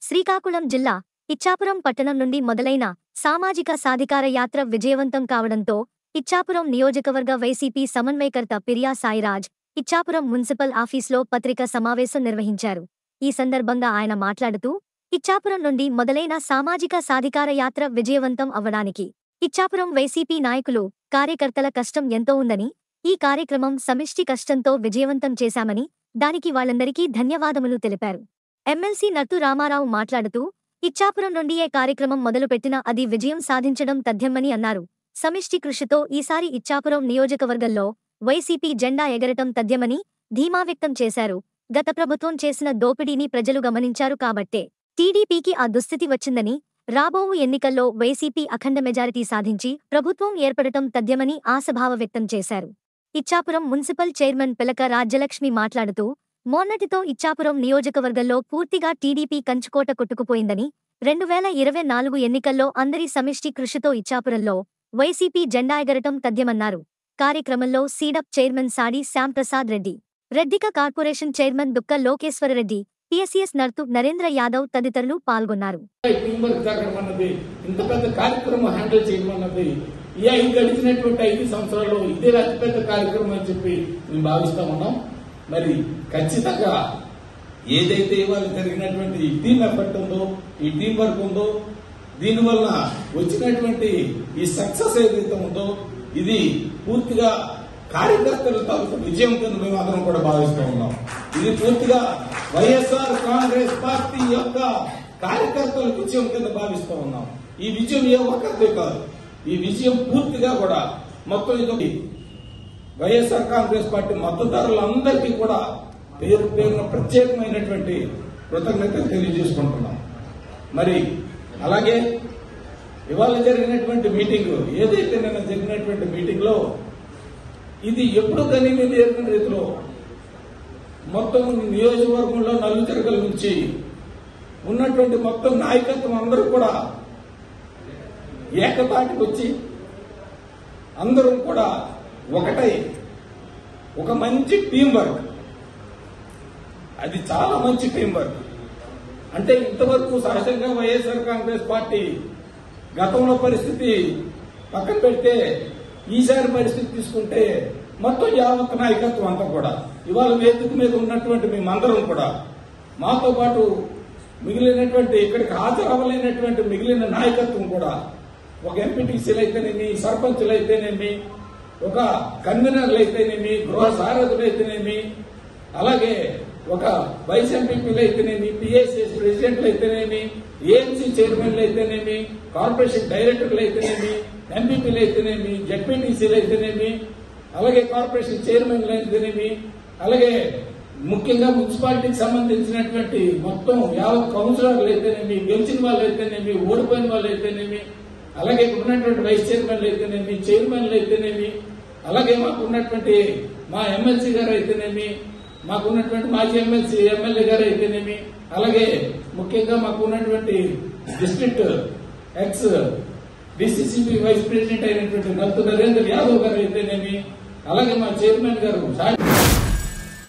శ్రీకాకుళం జిల్లా ఇచ్చాపురం పట్టణం నుండి మొదలైన సామాజిక సాధికార యాత్ర విజయవంతం కావడంతో ఇచ్చాపురం నియోజకవర్గ వైసీపీ సమన్వయకర్త పిరియా సాయిరాజ్ ఇచ్చాపురం మున్సిపల్ ఆఫీస్లో పత్రిక సమావేశం నిర్వహించారు ఈ సందర్భంగా ఆయన మాట్లాడుతూ ఇచ్చాపురం నుండి మొదలైన సామాజిక సాధికార యాత్ర విజయవంతం అవ్వడానికి ఇచ్చాపురం వైసీపీ నాయకులు కార్యకర్తల కష్టం ఎంతో ఉందని ఈ కార్యక్రమం సమిష్టి కష్టంతో విజయవంతం చేశామని దానికి వాళ్ళందరికీ ధన్యవాదములు తెలిపారు ఎమ్మెల్సీ నట్టు రామారావు మాట్లాడుతూ ఇచ్చాపురం నుండి ఏ కార్యక్రమం మొదలుపెట్టినా అది విజయం సాధించడం తథ్యమని అన్నారు సమిష్టి కృషితో ఈసారి ఇచ్చాపురం నియోజకవర్గంలో వైసీపీ జెండా ఎగరటం తథ్యమని ధీమా వ్యక్తం చేశారు గత ప్రభుత్వం చేసిన దోపిడీని ప్రజలు గమనించారు కాబట్టే టీడీపీకి ఆ దుస్థితి వచ్చిందని రాబోవు ఎన్నికల్లో వైసీపీ అఖండ మెజారిటీ సాధించి ప్రభుత్వం ఏర్పడటం తథ్యమని ఆశాభావ వ్యక్తం చేశారు ఇచ్చాపురం మున్సిపల్ చైర్మన్ పిలక రాజ్యలక్ష్మి మాట్లాడుతూ మొన్నటితో ఇచ్చాపురం నియోజకవర్గంలో పూర్తిగా టీడీపీ కంచుకోట కొట్టుకుపోయిందని రెండు వేల ఇరవై నాలుగు ఎన్నికల్లో అందరి సమిష్టి కృషితో ఇచ్చాపురంలో వైసీపీ జెండా ఎగరటం తథ్యమన్నారు కార్యక్రమంలో సీడప్ chairman సాడి Shyamprasad Reddy రెడ్డిక corporation chairman దుక్క లోకేశ్వరరెడ్డి PSCS Nartu Narendra Yadav తదితరులు పాల్గొన్నారు టీం వర్క్ జరగడం అన్నది ఇంత పెద్ద కార్యక్రమం హ్యాండిల్ చేయడం అన్నది ఈ ఐదు గడిచినటువంటి ఐదు సంవత్సరాల్లో ఇదే అతిపెద్ద కార్యక్రమం అని చెప్పి మేము భావిస్తా ఉన్నాం మరి ఖచ్చితంగా ఏదైతే ఇవాళ జరిగినటువంటి ఈ టీం ఎఫర్ట్ ఉందో ఈ టీం వర్క్ ఉందో దీనివల్ల వచ్చినటువంటి ఈ సక్సెస్ ఏదైతే ఉందో ఇది పూర్తిగా కార్యకర్తల తాలూకు విజయం కింద మేము అందరం కూడా భావిస్తూ ఉన్నాం ఇది పూర్తిగా వైఎస్ఆర్ కాంగ్రెస్ పార్టీ యొక్క కార్యకర్తల విజయం కింద భావిస్తూ ఉన్నాం ఈ విజయం ఏ ఒక్కరిదే కాదు ఈ విజయం పూర్తిగా కూడా మొత్తం ఇది వైఎస్ఆర్ కాంగ్రెస్ పార్టీ మద్దతుదారులందరికీ కూడా పేరు పేరున ప్రత్యేకమైనటువంటి కృతజ్ఞతలు తెలియజేసుకుంటున్నాం మరి అలాగే ఇవాళ జరిగినటువంటి మీటింగ్ ఏదైతే నిన్న జరిగినటువంటి మీటింగ్ లో ఇది ఎప్పుడు కానీ నేను ఎరిగిన రీతిలో మొత్తం నియోజకవర్గంలో నలుచెరగల నుంచి ఉన్నటువంటి మొత్తం నాయకత్వం అందరూ కూడా ఏకతాటికి వచ్చి అందరూ కూడా ఒకటై ఒక మంచి టీం వర్క్ అది చాలా మంచి టీం వర్క్ అంటే ఇంతవరకు సహజంగా వైఎస్ఆర్ కాంగ్రెస్ పార్టీ గతంలో పరిస్థితి పక్కన పెడితే ఈసారి పరిస్థితి తీసుకుంటే మొత్తం యావత్ నాయకత్వం అంతా కూడా ఇవాళ వేదిక మీద ఉన్నటువంటి మేమందరం కూడా మాతో పాటు మిగిలినటువంటి ఇక్కడికి హాజరవ్వలేనటువంటి మిగిలిన నాయకత్వం కూడా ఒక ఎంపీటీసీలు అయితేనేమి సర్పంచులు అయితేనేమి ఒక కన్వీనర్లు అయితేనేమి గృహ సారథులు అయితేనేమి అలాగే ఒక వైస్ ఎంపీపీలు అయితేనేమి పిఎస్ఎస్ ప్రెసిడెంట్లు అయితేనేమి ఏఎంసీ చైర్మన్లు అయితేనేమి కార్పొరేషన్ డైరెక్టర్లు అయితేనేమి ఎంపీపీలు అయితేనేమి జడ్పీటీసీలు అయితేనేమి అలాగే కార్పొరేషన్ చైర్మన్లు అయితేనేమి అలాగే ముఖ్యంగా మున్సిపాలిటీకి సంబంధించినటువంటి మొత్తం యావత్ కౌన్సిలర్లు అయితేనేమి గెలిచిన వాళ్ళు అయితేనేమి ఓడిపోయిన వాళ్ళు అయితేనేమి అలాగే ఇక్కడ ఉన్నటువంటి వైస్ చైర్మన్లు అయితేనేమి చైర్మన్లు అయితేనేమి అలాగే మాకు ఉన్నటువంటి మా ఎమ్మెల్సీ గారు అయితేనేమి మాకు ఉన్నటువంటి మాజీ ఎమ్మెల్సీ ఎమ్మెల్యే గారు అయితేనేమి అలాగే ముఖ్యంగా మాకు ఉన్నటువంటి district ex DCCB vice president అయినటువంటి నల్తు నరేంద్ర యాదవ్ గారు అయితేనేమి అలాగే మా చైర్మన్ గారు సాయి